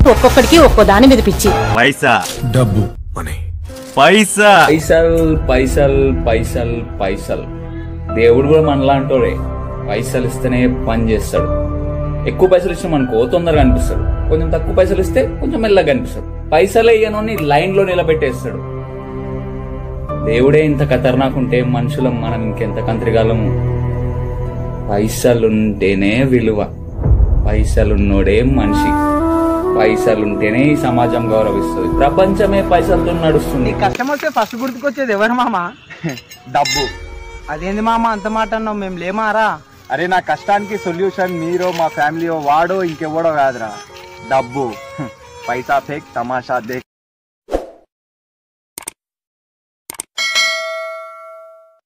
ఒక్కొక్కడికి ఒక్కో దాని మీద పిచ్చి పైసా డబ్బు మనీ పైసా పైసల్ పైసల్ పైసల్ పైసల్ దేవుడు కూడా మనలాంటోడే పైసలు ఇస్తేనే పని చేస్తాడు ఎక్కువ పైసలు ఇచ్చినాం అనుకో తొందరగా అనిపిస్తాడు కొంచెం తక్కువ పైసలు ఇస్తే కొంచెం మెల్లగా అనిపిస్తాడు పైసలే ఇయ్యనోని లైన్ లో నిలబెట్టేస్తాడు దేవుడే ఇంత ఖతర్నాక్ ఉంటే మనుషులం మనం ఇంకెంత కంత్రిగాలము పైసలుంటేనే విలువ పైసలున్నోడే మనిషి పైసలుంటేనే ఈ సమాజం గౌరవిస్తుంది ప్రపంచమే పైసలతో నడుస్తుంది కష్టం వస్తే ఫస్ట్ గుర్తుకొచ్చేది ఎవరు మామ డబ్బు అదేంది మామ అంత మాట అన్నావు మేము లేమారా అరే నా కష్టానికి సొల్యూషన్ మీరో మా ఫ్యామిలీయో వాడో ఇంకెవడో కాదురా డబ్బు పైసా ఫేక్ తమాషా దేక్